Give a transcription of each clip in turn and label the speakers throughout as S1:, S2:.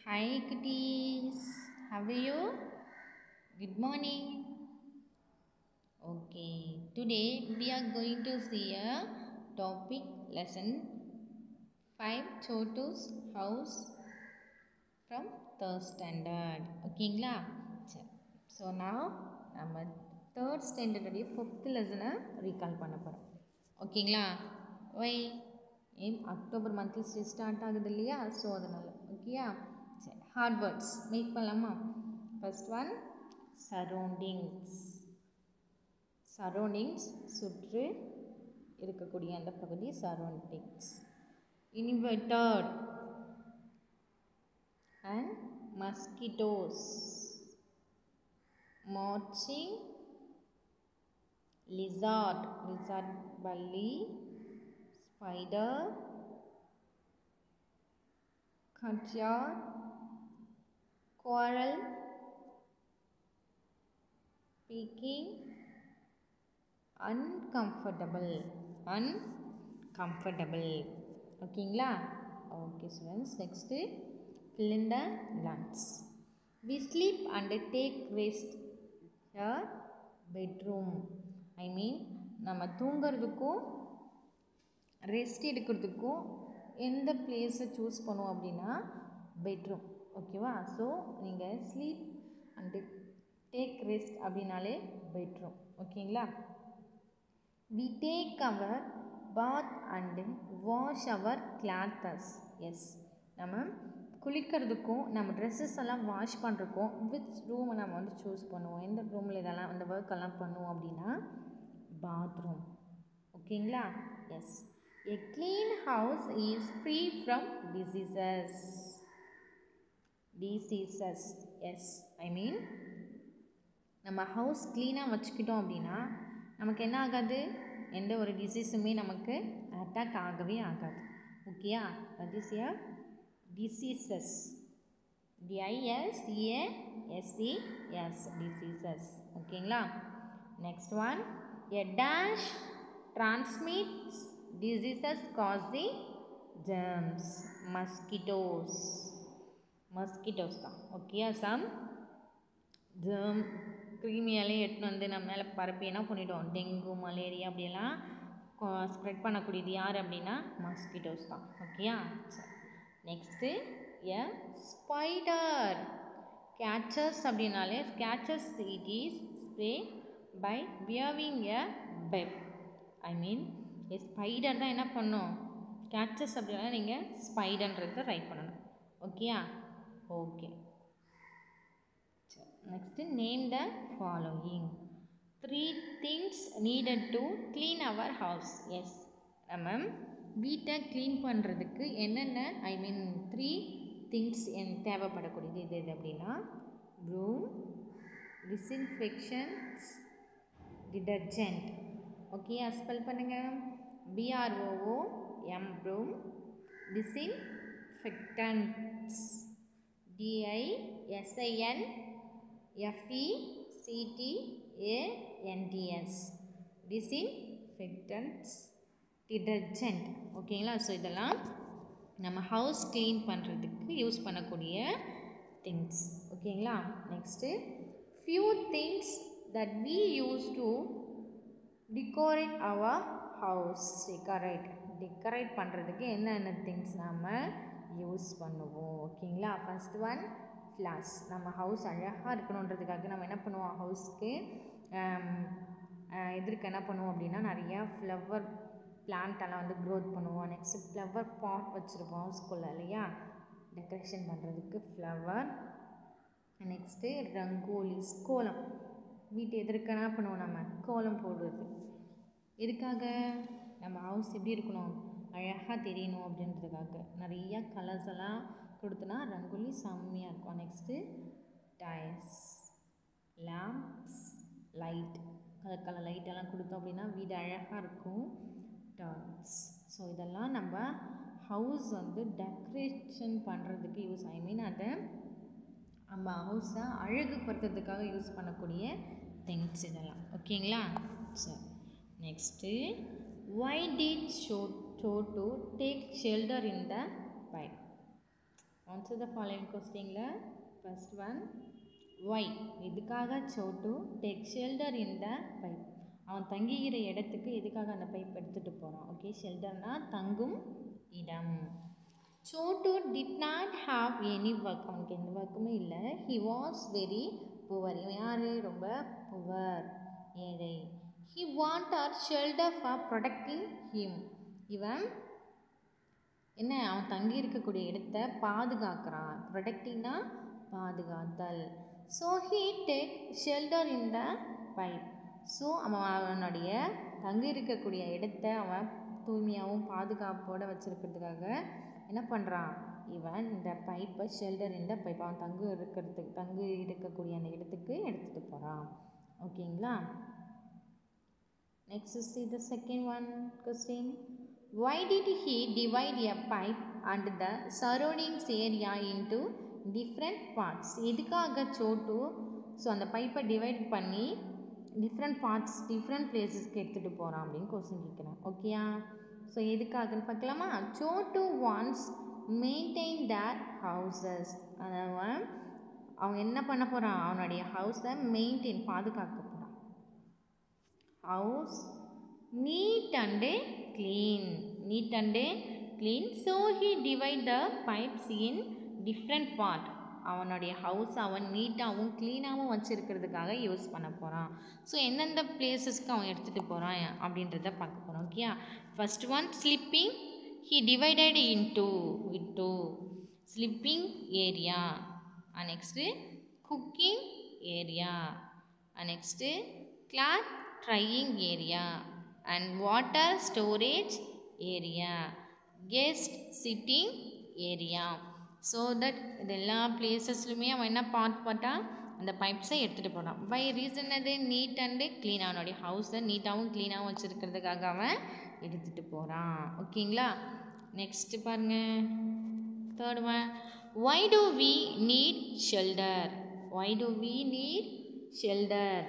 S1: Hi kitties, how are you? Good morning. Okay, today we are going to see a topic lesson 5 Chotu's house from third standard. ஓகேங்களா சரி so நான் நம்ம third ஸ்டாண்டர்டுடைய fifth லெசனை recall பண்ண போகிறோம் ஓகேங்களா ஒய் ஏம் அக்டோபர் மந்த்தில் ஸ்டார்ட் ஆகுது இல்லையா ஸோ அதனால் ஓகேயா சரி ஹார்ட் வேர்ட்ஸ் மேக் பண்ணலாமா ஃபர்ஸ்ட் ஒன் சரௌண்டிங்ஸ் சரௌண்டிங்ஸ் சுற்று இருக்கக்கூடிய அந்த பகுதி surroundings inverted and mosquitoes marching lizard lizard bully spider courtyard quarrel speaking uncomfortable uncomfortable ஓகேங்களா okay students next fill in the blanks. We sleep and take rest here bedroom. I mean நம்ம தூங்கிறதுக்கும் rest எடுக்கிறதுக்கும் எந்த பிளேஸை choose பண்ணுவோம் அப்படின்னா bedroom ஓகேவா so நீங்கள் sleep and take rest அப்படின்னாலே பெட்ரூம் ஓகேங்களா we take our bath and wash our clothes yes நம்ம குளிக்கிறதுக்கும் நம்ம ட்ரெஸ்ஸஸ் எல்லாம் வாஷ் பண்ணுறதுக்கும் விச் ரூமை நம்ம வந்து சூஸ் பண்ணுவோம் எந்த ரூமில் இதெல்லாம் அந்த ஒர்க் எல்லாம் பண்ணுவோம் அப்படின்னா பாத்ரூம் ஓகேங்களா yes a clean house is free from diseases diseases yes I mean நம்ம ஹவுஸ் க்ளீனாக வச்சுக்கிட்டோம் அப்படின்னா நமக்கு என்ன ஆகாது எந்த ஒரு டிசீஸுமே நமக்கு அட்டாக் ஆகவே ஆகாது ஓகேயா that is a diseases D-I-S-E-A-S-E-S diseases ஓகேங்களா next one a dash transmits diseases causing germs mosquitoes mosquitoes தான் ஓகேயா சம் germ கிருமியாலே எடுத்துன்னு வந்து நம்ம மேலே பரப்பி என்ன பண்ணிட்டோம் டெங்கு மலேரியா அப்படியெல்லாம் ஸ்ப்ரெட் பண்ணக்கூடியது யார் அப்படின்னா மஸ்கிட்டோஸ் தான் ஓகேயா சரி நெக்ஸ்ட்டு எ ஸ்பைடர் கேச்சஸ் அப்படின்னாலே catches it is spray by weaving a web I mean a spider தான் என்ன பண்ணும் கேச்சஸ் அப்படின்னா நீங்கள் ஸ்பைடர்ன்றதை ரைட் பண்ணணும் ஓகேயா okay next name the following three things needed to clean our house yes நம்ம வீட்டை க்ளீன் பண்ணுறதுக்கு என்னென்ன ஐ மீன் த்ரீ திங்ஸ் என் தேவைப்படக்கூடியது இது எது அப்படின்னா broom disinfections detergent okay spell பண்ணுங்கள் B R O O M broom disinfectants D I S I N F E C T A N T S disinfectants detergent ஓகேங்களா ஸோ இதெல்லாம் நம்ம ஹவுஸ் க்ளீன் பண்ணுறதுக்கு யூஸ் பண்ணக்கூடிய திங்ஸ் ஓகேங்களா next few things that we use to decorate our house decorate decorate பண்ணுறதுக்கு என்னென்ன things நாம் யூஸ் பண்ணுவோம் ஓகேங்களா ஃபஸ்ட் ஒன் ஃப்ளார்ஸ் நம்ம ஹவுஸ் அழகாக இருக்கணுன்றதுக்காக நம்ம என்ன பண்ணுவோம் ஹவுஸ்க்கு எதிர்க்க என்ன பண்ணுவோம் அப்படின்னா நிறையா ஃப்ளவர் பிளான்ட்டெல்லாம் வந்து க்ரோத் பண்ணுவோம் நெக்ஸ்ட்டு ஃப்ளவர் பாட் வச்சுருப்போம் ஸ்கூலில் இல்லையா டெக்கரேஷன் பண்ணுறதுக்கு ஃப்ளவர் நெக்ஸ்ட்டு ரங்கோலிஸ் கோலம் வீட்டு எதிர்க்க என்ன பண்ணுவோம் நம்ம கோலம் போடுறது எதுக்காக நம்ம ஹவுஸ் எப்படி இருக்கணும் அழகாக தெரியணும் அப்படின்றதுக்காக நிறையா கலர்ஸ் எல்லாம் கொடுத்தனா ரங்கோலி செம்மையாக இருக்கும் next diyas lamps light colour colour லைட்டெல்லாம் கொடுத்தோம் அப்படின்னா வீடு அழகாக இருக்கும் டாய்ஸ் ஸோ இதெல்லாம் நம்ம ஹவுஸ் வந்து டெக்கரேஷன் பண்ணுறதுக்கு யூஸ் ஐ மீன் அதை நம்ம ஹவுஸை அழகுபடுத்துறதுக்காக யூஸ் பண்ணக்கூடிய திங்ஸ் இதெல்லாம் ஓகேங்களா சரி நெக்ஸ்ட்டு ஒய் டிட் ஷோ Chhotu take shelter in the pipe answer the following கொஸ்டினில் ஃபர்ஸ்ட் ஒன் ஒய் எதுக்காக Chhotu take shelter in the pipe அவன் தங்குகிற இடத்துக்கு எதுக்காக அந்த பைப் எடுத்துகிட்டு போகிறான் ஓகே ஷெல்டர்னா தங்கும் இடம் Chhotu did not have any work அவனுக்கு எந்த ஒர்க்குமே இல்லை ஹி வாஸ் வெரி புவர் இவன் யார் ரொம்ப புவர் ஏழை he want or shelter for protecting him இவன் என்ன அவன் தங்கி இருக்கக்கூடிய இடத்த பாதுகாக்கிறான் ப்ரொடக்டிங்னா பாதுகாத்தல் so he take shelter in the pipe so அவன் அவனுடைய தங்கி இருக்கக்கூடிய இடத்த அவன் தூய்மையாகவும் பாதுகாப்போடு வச்சுருக்கிறதுக்காக என்ன பண்ணுறான் இவன் இந்த பைப்பை ஷெல்டர் இந்த பைப் அவன் தங்கு இருக்கிறதுக்கு தங்கு இருக்கக்கூடிய அந்த இடத்துக்கு எடுத்துகிட்டு போகிறான் ஓகேங்களா next see the second one question why did he divide a pipe and the surroundings area into different parts எதுக்காக சோட்டு ஸோ அந்த பைப்பை டிவைட் பண்ணி டிஃப்ரெண்ட் பார்ட்ஸ் டிஃப்ரெண்ட் பிளேசஸ்க்கு எடுத்துகிட்டு போகிறான் அப்படின்னு கொஸ்டின் கேட்குறேன் ஓகேயா ஸோ எதுக்காகன்னு பார்க்கலாமா சோட்டு வான்ஸ் மெயின்டைன் தேர் ஹவுசஸ் அதாவது அவன் என்ன பண்ண போகிறான் அவனுடைய ஹவுஸை மெயின்டைன் பாதுகாக்க போகிறான் house neat and clean neat and clean so he divide the pipes in different part அவனுடைய ஹவுஸ் அவன் நீட்டாகவும் க்ளீனாகவும் வச்சுருக்கிறதுக்காக யூஸ் பண்ண போகிறான் ஸோ எந்தெந்த பிளேசஸ்க்கு அவன் எடுத்துகிட்டு போகிறான் அப்படின்றத பார்க்க போகிறோம் okay first one sleeping he divided in two in two sleeping area next cooking area next cloth drying area and water storage area guest sitting area so that இது எல்லா பிளேசஸ்லையுமே அவன் என்ன பார்ட் பார்ட்டால் அந்த பைப்ஸை எடுத்துகிட்டு போனான் பை ரீசன் அது neat and clean அவனுடைய ஹவுஸை நீட்டாகவும் க்ளீனாகவும் வச்சுருக்கிறதுக்காக அவன் எடுத்துகிட்டு போகிறான் ஓகேங்களா நெக்ஸ்ட்டு பாருங்கள் third one why do we need shelter why do we need shelter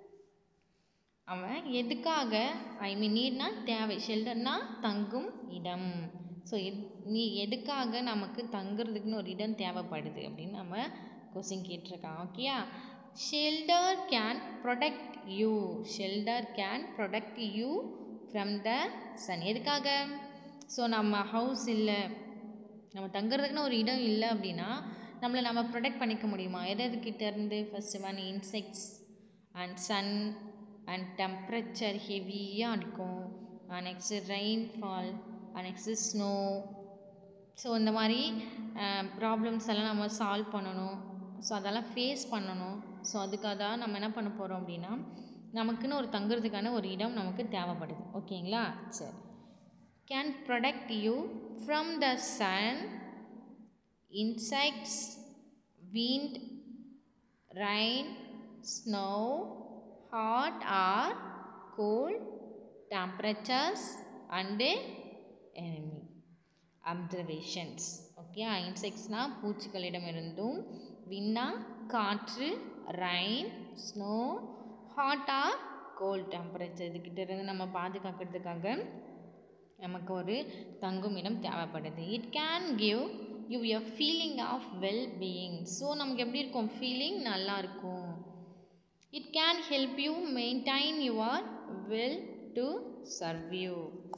S1: அவன் எதுக்காக ஐ மீன் நீர்னா தேவை ஷெல்டர்னா தங்கும் இடம் ஸோ எத் நீ எதுக்காக நமக்கு தங்குறதுக்குன்னு ஒரு இடம் தேவைப்படுது அப்படின்னு நம்ம கொஸ்டின் கேட்டிருக்கான் ஓகேயா shelter can protect you shelter can protect you from the sun எதுக்காக ஸோ நம்ம ஹவுஸ் இல்லை நம்ம தங்குறதுக்குன்னு ஒரு இடம் இல்லை அப்படின்னா நம்மளை நம்ம ப்ரொடெக்ட் பண்ணிக்க முடியுமா எது எதுக்கிட்ட இருந்து first one insects and sun and temperature ஹெவியாக இருக்கும் next rainfall next snow so இந்த மாதிரி ப்ராப்ளம்ஸ் எல்லாம் நம்ம சால்வ் பண்ணணும் ஸோ அதெல்லாம் ஃபேஸ் பண்ணணும் ஸோ அதுக்காக தான் நம்ம என்ன பண்ண போகிறோம் அப்படின்னா நமக்குன்னு ஒரு தங்குறதுக்கான ஒரு இடம் நமக்கு தேவைப்படுது ஓகேங்களா சரி can protect you from the sun insects wind rain snow hot or cold temperatures and enemy observations okay இன்செக்ட்ஸ்னால் பூச்சிகளிடமிருந்தும் வின்னா காற்று rain snow hot or cold temperature இதுக்கிட்ட இருந்து நம்ம பாதுகாக்கிறதுக்காக நமக்கு ஒரு தங்கும் இடம் தேவைப்படுது it can give you a feeling of well being so நமக்கு எப்படி இருக்கும் ஃபீலிங் நல்லா இருக்கும் it can help you maintain your well to serve you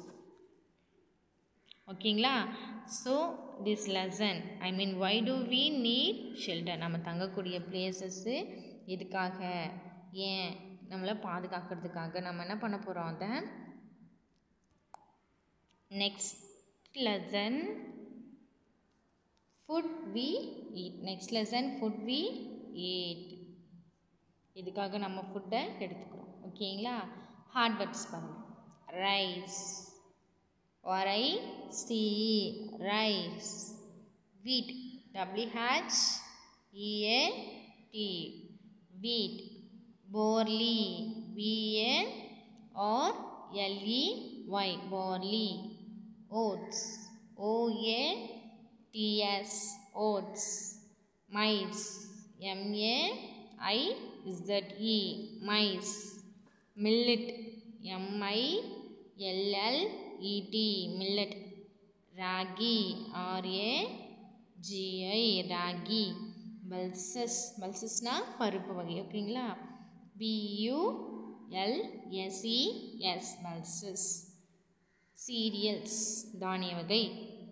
S1: ஓகேங்களா so this lesson I mean why do we need shelter நம்ம தங்கக்கூடிய places எதுக்காக ஏன் நம்மளை பாதுகாக்கிறதுக்காக நம்ம என்ன பண்ண போகிறோம் அதை next lesson food we eat next lesson food we eat இதுக்காக நம்ம ஃபுட்டை எடுத்துக்கிறோம் ஓகேங்களா ஹார்ட் வேர்ட்ஸ் பாருங்கள் ரைஸ் ஒரை சி ரைஸ் வீட் டபிள்யூஹெச் இஏ டி வீட் poorly BA R எல்இ Y poorly oats OA DS oats mice MA ஐ ZE mice millet Mi எல்எல்இடி millet ragi RA GI ragi pulses பல்சஸ்னா பருப்பு வகை ஓகேங்களா பியூ எல்எஸ்இஎஸ் பல்சஸ் சீரியல்ஸ் தானிய வகை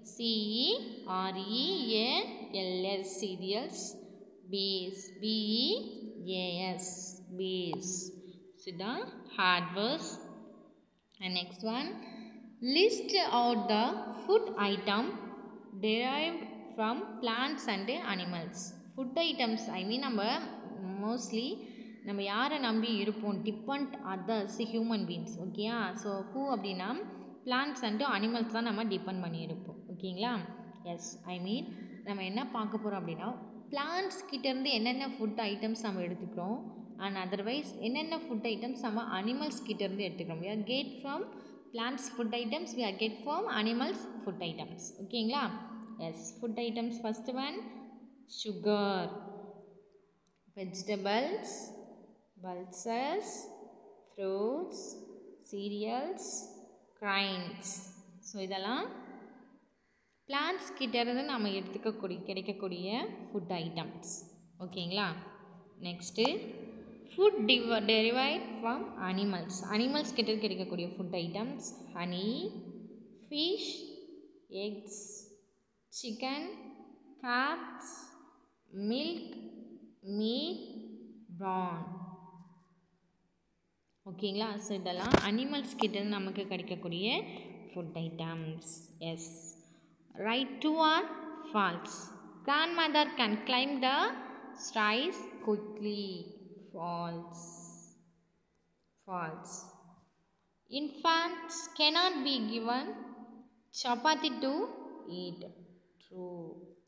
S1: சிஇஆர்இஏஎல்எஸ் சீரியல்ஸ் பேஸ் பிஇஏஎஸ் பேஸ் இதுதான் hard words and next one list out the food item derived from plants and animals food items i mean நம்ம mostly நம்ம யாரை நம்பி இருப்போம் டிபெண்ட் அதர்ஸ் ஹியூமன் பீங்ஸ் ஓகேயா ஸோ ஹூ அப்படின்னா பிளான்ட்ஸ் அண்டு அனிமல்ஸ் தான் நம்ம டிபெண்ட் பண்ணி இருப்போம் ஓகேங்களா எஸ் ஐ மீன் நம்ம என்ன பார்க்க போகிறோம் அப்படின்னா பிளான்ட்ஸ் கிட்டேருந்து என்னென்ன ஃபுட் ஐட்டம்ஸ் நம்ம எடுத்துக்கிறோம் அண்ட் அதர்வைஸ் என்னென்ன ஃபுட் ஐட்டம்ஸ் நம்ம அனிமல்ஸ் கிட்டேருந்து எடுத்துக்கிறோம் we are get from plants food items we are get from animals food items ஓகேங்களா yes food items first one sugar vegetables pulses fruits cereals grains so இதெல்லாம் plants கிட்டேருந்து நம்ம எடுத்துக்கக்கூடிய கிடைக்கக்கூடிய ஃபுட் ஐட்டம்ஸ் ஓகேங்களா நெக்ஸ்ட்டு ஃபுட் டிவ derived from animals animals கிட்ட கிடைக்கக்கூடிய food items honey fish eggs chicken caps milk meat prawn ஓகேங்களா ஸோ இதெல்லாம் அனிமல்ஸ் கிட்ட நமக்கு கிடைக்கக்கூடிய food items yes right true or false grand mother can claim the strays quickly false false infants cannot be given chapati to eat true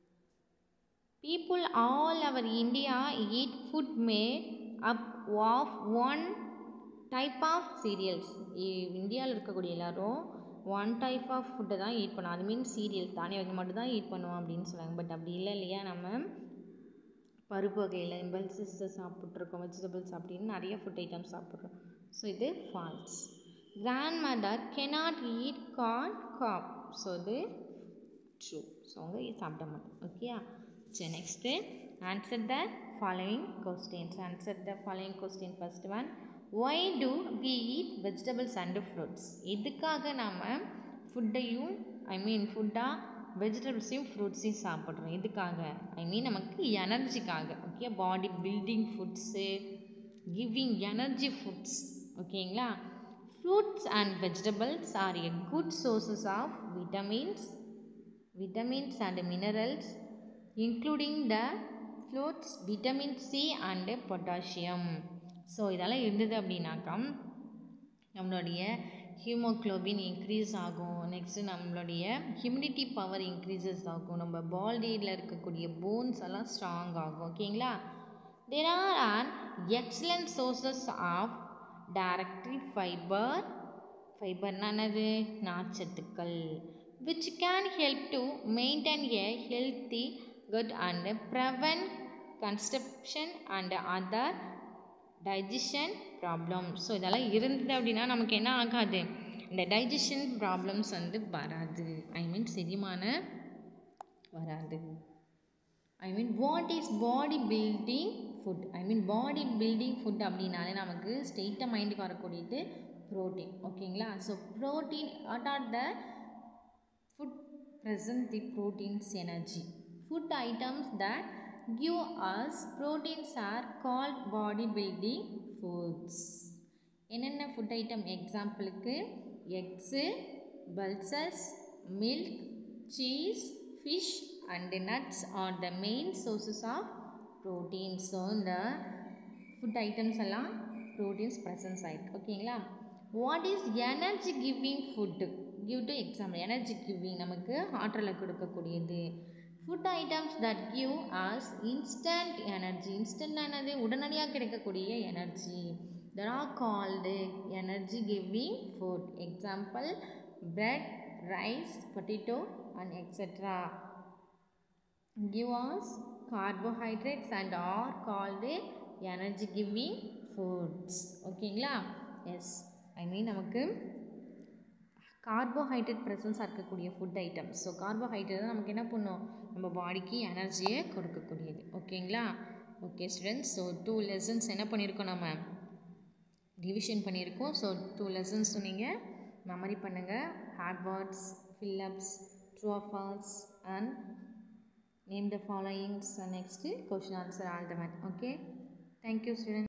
S1: people all over india eat food made up of one type of cereals இந்தியாவில் இருக்கக்கூடிய எல்லாரும் one type of ஃபுட்டை தான் eat பண்ணுவோம் அது மீன் serial தானிய வகை மட்டும் தான் ஈட் பண்ணுவோம் அப்படின்னு சொல்லுவாங்க பட் அப்படி இல்லை இல்லையா நம்ம பருப்பு வகையில் பல்சஸ் சாப்பிட்ருக்கோம் வெஜிடபிள்ஸ் அப்படின்னு நிறைய ஃபுட் ஐட்டம்ஸ் சாப்பிட்றோம் ஸோ இது false grand mother cannot eat corn cob so இது ட்ரூ ஸோ அவங்க சாப்பிட மாட்டோம் ஓகேயா சரி next answer the following questions answer the following question first one why do we eat vegetables and fruits எதுக்காக நாம் ஃபுட்டையும் ஐ மீன் ஃபுட்டாக வெஜிடபிள்ஸையும் ஃப்ரூட்ஸையும் சாப்பிட்றோம் எதுக்காக ஐ மீன் நமக்கு எனர்ஜிக்காக okay body building foods giving energy foods ஓகேங்களா fruits and vegetables are a good sources of vitamins vitamins and minerals including the fruits vitamin C and potassium so இதெல்லாம் இருந்தது அப்படின்னாக்கா நம்மளுடைய ஹீமோக்ளோபின் இன்க்ரீஸ் ஆகும் next நம்மளுடைய humidity power increases ஆகும் நம்ம பாடியில் இருக்கக்கூடிய போன்ஸ் எல்லாம் ஸ்ட்ராங் ஆகும் ஓகேங்களா there are on excellent sources of டைரக்ட்ரி ஃபைபர் ஃபைபர்னா என்னது நார்ச்சத்துக்கள் which can help to maintain A healthy gut and prevent constipation and other digestion problem so இதெல்லாம் இருந்தது அப்படின்னா நமக்கு என்ன ஆகாது இந்த டைஜஷன் ப்ராப்ளம்ஸ் வந்து வராது ஐ மீன் செரிமான வராது I mean what is body building food I mean body building food அப்படின்னாலே நமக்கு ஸ்ட்ரெயிட்டாக மைண்டுக்கு வரக்கூடியது ப்ரோட்டீன் ஓகேங்களா so protein what are the food present the proteins energy food items that give us proteins are called body building foods என்னென்ன food item எக்ஸாம்பிளுக்கு eggs pulses milk cheese fish and nuts are the main sources of proteins so இந்த food items எல்லாம் proteins presence ஆகிருக்கு ஓகேங்களா what is energy giving food give to example energy giving நமக்கு ஆற்றலை கொடுக்கக்கூடியது food items that give us instant energy instant என்னது உடனடியாக கிடைக்கக்கூடிய energy that are called energy giving food example bread rice potato and etcetera give us carbohydrates and are called energy giving foods ஓகேங்களா yes I mean நமக்கு carbohydrate ப்ரெசன்ஸாக இருக்கக்கூடிய food items so carbohydrate தான் நமக்கு என்ன பண்ணும் நம்ம பாடிக்கு எனர்ஜியை கொடுக்கக்கூடியது ஓகேங்களா okay students so two lessons என்ன பண்ணியிருக்கோம் நம்ம ரிவிஷன் பண்ணியிருக்கோம் ஸோ டூ லெசன்ஸ் நீங்கள் மெமரி பண்ணுங்கள் hard words fill ups true of false and name the followings next question answer all the one okay thank you student